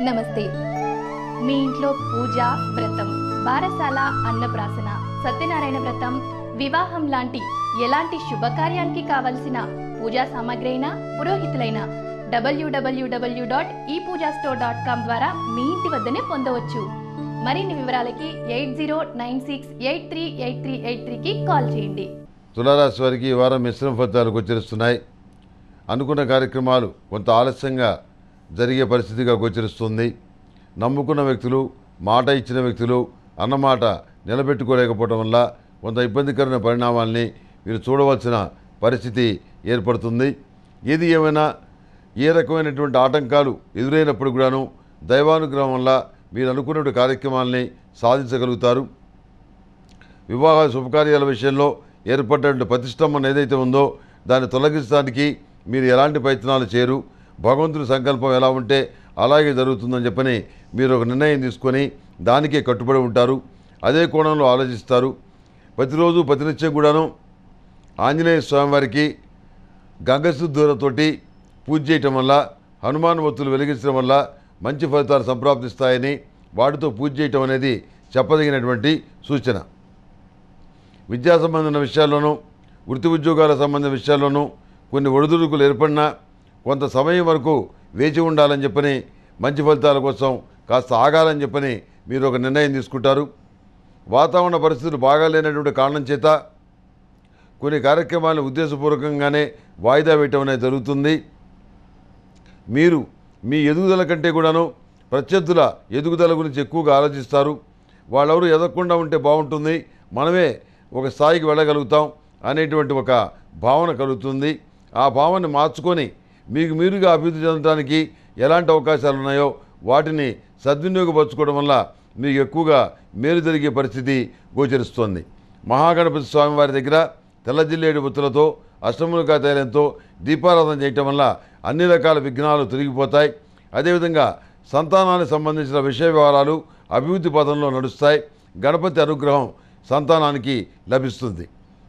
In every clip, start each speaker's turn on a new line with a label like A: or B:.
A: నమస్తే మీ ఇంట్లో పూజ వ్రతం బారసాల అన్నప్రాసన సత్యనారాయణ వ్రతం వివాహం లాంటి ఎలాంటి శుభకార్యానికి కావలసిన పూజా సామాగ్రి అయినా పురోహితులైన డబ్ల్యూడబ్ల్యూడబ్ల్యూ డాట్ ఈ పూజా స్టోర్ డాట్ కామ్ ద్వారా మీ ఇంటి వద్దనే పొందవచ్చు మరిన్ని వివరాలకి eight zero nine six eight three eight three eight త్రీకి కాల్ చేయండి
B: తులారాశి వారికి ఈ వారం మిశ్రమ ఫలితాలు గోచరిస్తున్నాయి అనుకున్న కార్యక్రమాలు కొంత ఆలస్యంగా జరిగే పరిస్థితిగా గోచరిస్తుంది నమ్ముకున్న వ్యక్తులు మాట ఇచ్చిన వ్యక్తులు అన్నమాట నిలబెట్టుకోలేకపోవడం వల్ల కొంత ఇబ్బందికరమైన పరిణామాల్ని మీరు చూడవలసిన పరిస్థితి ఏర్పడుతుంది ఏది ఏమైనా ఏ రకమైనటువంటి ఆటంకాలు ఎదురైనప్పుడు కూడాను దైవానుగ్రహం వల్ల మీరు అనుకున్నటువంటి కార్యక్రమాల్ని సాధించగలుగుతారు వివాహ శుభకార్యాల విషయంలో ఏర్పడినటువంటి ప్రతిష్టంభన ఏదైతే ఉందో దాన్ని తొలగించడానికి మీరు ఎలాంటి ప్రయత్నాలు చేయరు భగవంతుడి సంకల్పం ఎలా ఉంటే అలాగే జరుగుతుందని చెప్పని మీరు ఒక నిర్ణయం తీసుకొని దానికే కట్టుబడి ఉంటారు అదే కోణంలో ఆలోచిస్తారు ప్రతిరోజు ప్రతినిత్యం కూడాను ఆంజనేయ స్వామివారికి గంగశుద్ధులతోటి పూజ చేయటం వల్ల హనుమాన్ ఒత్తులు వెలిగించడం వల్ల మంచి ఫలితాలు సంప్రాప్తిస్తాయని వాటితో పూజ చేయటం అనేది చెప్పదగినటువంటి సూచన విద్యా సంబంధమైన విషయాల్లోనూ వృత్తి ఉద్యోగాల సంబంధించిన విషయాల్లోనూ కొన్ని ఒడిదుడుకులు ఏర్పడినా కొంత సమయం వరకు వేచి ఉండాలని చెప్పని మంచి ఫలితాల కోసం కాస్త ఆగాలని చెప్పని మీరు ఒక నిర్ణయం తీసుకుంటారు వాతావరణ పరిస్థితులు బాగాలేనటువంటి కారణం చేత కొన్ని కార్యక్రమాలను ఉద్దేశపూర్వకంగానే వాయిదా వేయటం అనేది జరుగుతుంది మీరు మీ ఎదుగుదల కంటే కూడాను ప్రత్యర్థుల ఎదుగుదల గురించి ఎక్కువగా ఆలోచిస్తారు వాళ్ళెవరు ఎదగకుండా ఉంటే బాగుంటుంది మనమే ఒక స్థాయికి వెళ్ళగలుగుతాం అనేటువంటి ఒక భావన కలుగుతుంది ఆ భావనని మార్చుకొని మీకు మీరుగా అభివృద్ధి చెందడానికి ఎలాంటి అవకాశాలు ఉన్నాయో వాటిని సద్వినియోగపరచుకోవడం వల్ల మీకు ఎక్కువగా మేలు జరిగే పరిస్థితి గోచరిస్తోంది మహాగణపతి స్వామి వారి దగ్గర తెల్ల జిల్లేడు బుత్తులతో అష్టములుగా తైలంతో దీపారాధన చేయటం వల్ల అన్ని రకాల విఘ్నాలు తొలగిపోతాయి అదేవిధంగా సంతానానికి సంబంధించిన విషయ వివరాలు అభివృద్ధి పదంలో నడుస్తాయి గణపతి అనుగ్రహం సంతానానికి లభిస్తుంది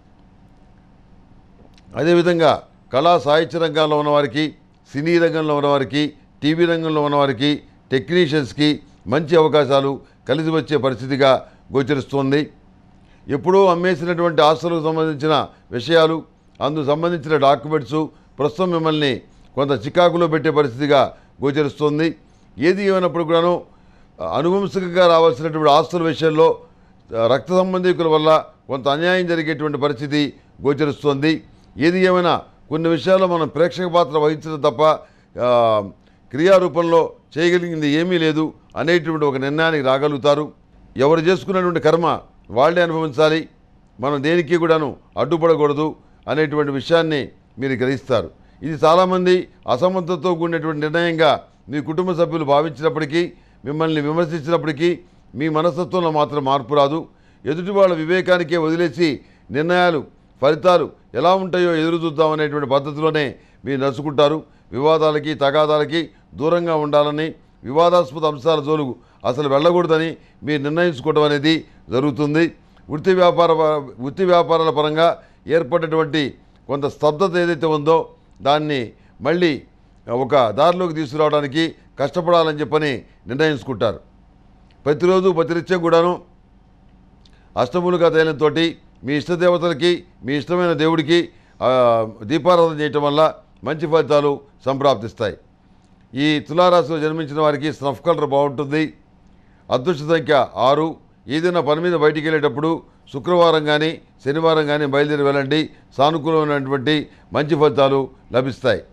B: అదేవిధంగా కళా సాహిత్య రంగాల్లో ఉన్నవారికి సినీ రంగంలో ఉన్నవారికి టీవీ రంగంలో ఉన్నవారికి టెక్నీషియన్స్కి మంచి అవకాశాలు కలిసి వచ్చే పరిస్థితిగా గోచరిస్తోంది ఎప్పుడో అమ్మేసినటువంటి ఆస్తులకు సంబంధించిన విషయాలు అందుకు సంబంధించిన డాక్యుమెంట్స్ ప్రస్తుతం మిమ్మల్ని కొంత చికాకులో పెట్టే పరిస్థితిగా గోచరిస్తోంది ఏది ఏమైనప్పుడు కూడాను అనువంశికంగా రావాల్సినటువంటి ఆస్తుల విషయంలో ఆ, రక్త సంబంధికుల వల్ల కొంత అన్యాయం జరిగేటువంటి పరిస్థితి గోచరిస్తోంది ఏది ఏమైనా కొన్ని విషయాల్లో మనం ప్రేక్షక పాత్ర వహించడం తప్ప ఆ, క్రియారూపంలో చేయగలిగింది ఏమీ లేదు అనేటువంటి ఒక నిర్ణయానికి రాగలుగుతారు ఎవరు చేసుకున్నటువంటి కర్మ వాళ్ళే అనుభవించాలి మనం దేనికి కూడాను అడ్డుపడకూడదు అనేటువంటి విషయాన్ని మీరు గ్రహిస్తారు ఇది చాలామంది అసమర్థతతో కూడినటువంటి నిర్ణయంగా మీ కుటుంబ సభ్యులు భావించినప్పటికీ మిమ్మల్ని విమర్శించినప్పటికీ మీ మనస్తత్వంలో మాత్రం మార్పు రాదు ఎదుటి వాళ్ళ వివేకానికే వదిలేసి నిర్ణయాలు ఫలితాలు ఎలా ఉంటాయో ఎదురు చూద్దాం అనేటువంటి పద్ధతిలోనే మీరు నడుచుకుంటారు వివాదాలకి తగాదాలకి దూరంగా ఉండాలని వివాదాస్పద అంశాల జోలుకు అసలు వెళ్ళకూడదని మీరు నిర్ణయించుకోవడం అనేది జరుగుతుంది వృత్తి వ్యాపార వృత్తి వ్యాపారాల పరంగా ఏర్పడినటువంటి కొంత స్తబ్దత ఏదైతే ఉందో దాన్ని మళ్ళీ ఒక దారిలోకి తీసుకురావడానికి కష్టపడాలని చెప్పని నిర్ణయించుకుంటారు ప్రతిరోజు ప్రతినిత్యం కూడాను అష్టములుగా తైలంతో మీ ఇష్టదేవతలకి మీ ఇష్టమైన దేవుడికి ఆ, దీపారాధన చేయటం వల్ల మంచి ఫలితాలు సంప్రాప్తిస్తాయి ఈ తులారాశిలో జన్మించిన వారికి స్నఫ్ కలర్ బాగుంటుంది అదృష్ట సంఖ్య ఆరు ఏదైనా పని మీద బయటికి వెళ్ళేటప్పుడు శుక్రవారం కానీ శనివారం కానీ బయలుదేరి వెళ్ళండి సానుకూలమైనటువంటి మంచి ఫలితాలు లభిస్తాయి